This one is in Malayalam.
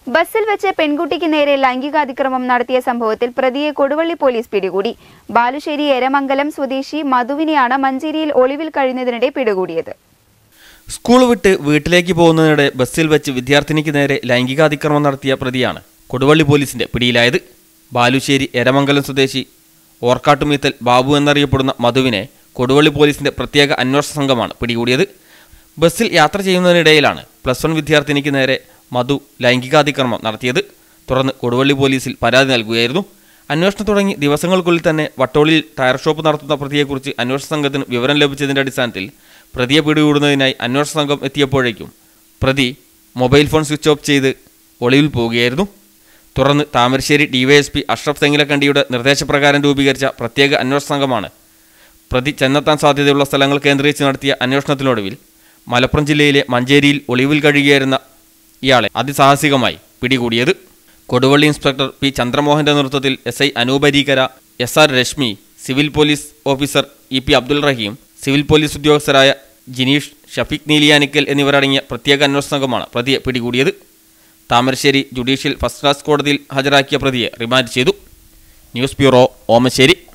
ബസ്സിൽ വെച്ച് പെൺകുട്ടിക്ക് നേരെ ലൈംഗികാതിക്രമം നടത്തിയ സംഭവത്തിൽ പ്രതിയെ കൊടുവള്ളി പോലീസ് പിടികൂടി ബാലുശ്ശേരി എരമംഗലം സ്വദേശി മധുവിനെയാണ് മഞ്ചേരിയിൽ ഒളിവിൽ കഴിയുന്നതിനിടെ പിടികൂടിയത് സ്കൂൾ വിട്ട് വീട്ടിലേക്ക് പോകുന്നതിനിടെ ബസ്സിൽ വെച്ച് വിദ്യാർത്ഥിനിക്ക് നേരെ ലൈംഗികാതിക്രമം നടത്തിയ പ്രതിയാണ് കൊടുവള്ളി പോലീസിന്റെ പിടിയിലായത് ബാലുശ്ശേരി എരമംഗലം സ്വദേശി ഓർക്കാട്ടുമീത്തൽ ബാബു എന്നറിയപ്പെടുന്ന മധുവിനെ കൊടുവള്ളി പോലീസിന്റെ പ്രത്യേക അന്വേഷണ സംഘമാണ് പിടികൂടിയത് ബസ്സിൽ യാത്ര ചെയ്യുന്നതിനിടയിലാണ് പ്ലസ് വൺ വിദ്യാർത്ഥിനിക്ക് നേരെ മധു ലൈംഗികാതിക്രമം നടത്തിയത് തുടർന്ന് കൊടുവള്ളി പോലീസിൽ പരാതി നൽകുകയായിരുന്നു അന്വേഷണം തുടങ്ങി ദിവസങ്ങൾക്കുള്ളിൽ തന്നെ വട്ടോളിയിൽ ടയർ ഷോപ്പ് നടത്തുന്ന പ്രതിയെക്കുറിച്ച് അന്വേഷണ സംഘത്തിന് വിവരം ലഭിച്ചതിന്റെ അടിസ്ഥാനത്തിൽ പ്രതിയെ പിടികൂടുന്നതിനായി അന്വേഷണ സംഘം എത്തിയപ്പോഴേക്കും പ്രതി മൊബൈൽ ഫോൺ സ്വിച്ച് ഓഫ് ചെയ്ത് ഒളിവിൽ പോവുകയായിരുന്നു തുടർന്ന് താമരശ്ശേരി ഡിവൈഎസ്പി അഷ്റഫ് തെങ്ങിലക്കണ്ടിയുടെ നിർദ്ദേശപ്രകാരം രൂപീകരിച്ച പ്രത്യേക അന്വേഷണ സംഘമാണ് പ്രതി ചെന്നെത്താൻ സാധ്യതയുള്ള സ്ഥലങ്ങൾ കേന്ദ്രീകരിച്ച് നടത്തിയ അന്വേഷണത്തിനൊടുവിൽ മലപ്പുറം ജില്ലയിലെ മഞ്ചേരിയിൽ ഒളിവിൽ കഴിയുകയായിരുന്ന ഇയാളെ അതിസാഹസികമായി പിടികൂടിയത് കൊടുവള്ളി ഇൻസ്പെക്ടർ പി ചന്ദ്രമോഹന്റെ നേതൃത്വത്തിൽ എസ് ഐ അനൂപരീകര S R Rashmi civil police officer E P Abdul Rahim civil police ഉദ്യോഗസ്ഥരായ ജിനീഷ് ഷഫീഖ് നീലിയാനിക്കൽ എന്നിവരടങ്ങിയ പ്രത്യേക അന്വേഷണ സംഘമാണ് പ്രതിയെ പിടികൂടിയത് താമരശ്ശേരി ജുഡീഷ്യൽ ഫസ്റ്റ് ക്ലാസ് കോടതിയിൽ ഹാജരാക്കിയ പ്രതിയെ റിമാൻഡ് ചെയ്തു ന്യൂസ് ബ്യൂറോ ഓമശ്ശേരി